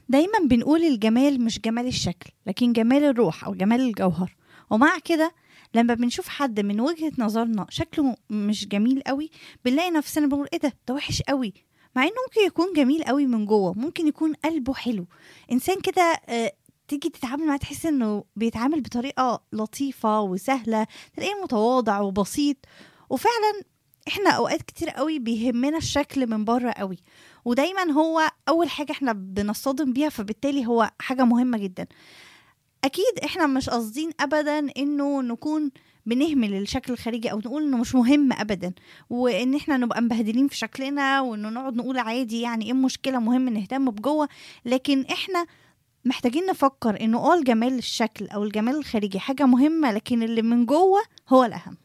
دايما بنقول الجمال مش جمال الشكل لكن جمال الروح او جمال الجوهر ومع كده لما بنشوف حد من وجهة نظرنا شكله مش جميل قوي بنلاقي نفسنا بنقول ايه ده ده وحش قوي مع انه ممكن يكون جميل قوي من جوه ممكن يكون قلبه حلو انسان كده آه، تيجي تتعامل معاه تحس انه بيتعامل بطريقه لطيفه وسهله تلاقيه متواضع وبسيط وفعلا احنا اوقات كتير قوي بيهمنا الشكل من بره قوي ودايما هو اول حاجه احنا بنصطدم بيها فبالتالي هو حاجه مهمه جدا اكيد احنا مش قاصدين ابدا انه نكون بنهمل الشكل الخارجي او نقول انه مش مهم ابدا وان احنا نبقى مبهدلين في شكلنا وانه نقعد نقول عادي يعني ايه المشكله مهم نهتم بجوه لكن احنا محتاجين نفكر انه اه الجمال الشكل او الجمال الخارجي حاجه مهمه لكن اللي من جوه هو الاهم